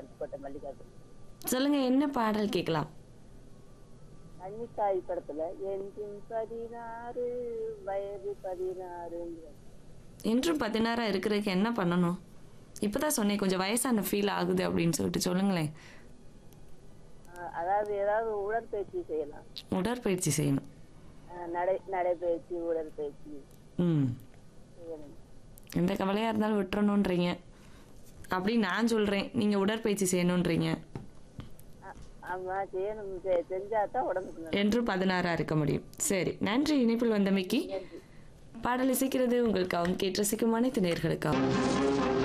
அருப்புக்கோட்டை மல்லிகார்ஜுன் சொல்லுங்க என்ன பாடல் கேட்கலாம் கன்னித்தாய் படத்துல என்றும் பதினாறு வயது பதினாறு என்றும் பதினாறா இருக்கிறதுக்கு என்ன பண்ணணும் இப்பதான் சொன்னேன் கொஞ்சம் வயசான ஃபீல் ஆகுது அப்படின்னு சொல்லிட்டு சொல்லுங்களேன் அதாவது ஏதாவது உடற்பயிற்சி செய்யலாம் உடற்பயிற்சி செய்யணும் அஹ் நடை நடைப்பயிற்சி உடற்பயிற்சி ம் செய்யணும் எந்த கவலையா இருந்தாலும் விட்டுறணுன்றீங்க அப்படி நான் சொல்றேன் நீங்க உடற்பயிற்சி செய்யணுன்றீங்க அ- ஆமா செய்யணும் செ- செஞ்சாதான் உடம்புக்கு நல்லது. என்று பதினாறா இருக்க முடியும் சரி நன்றி இணைப்பில் வந்தமைக்கு பாடல் இசைக்கிறது உங்களுக்காகவும் கேட்டு ரசிக்கும் அனைத்து நேர்களுக்காகவும்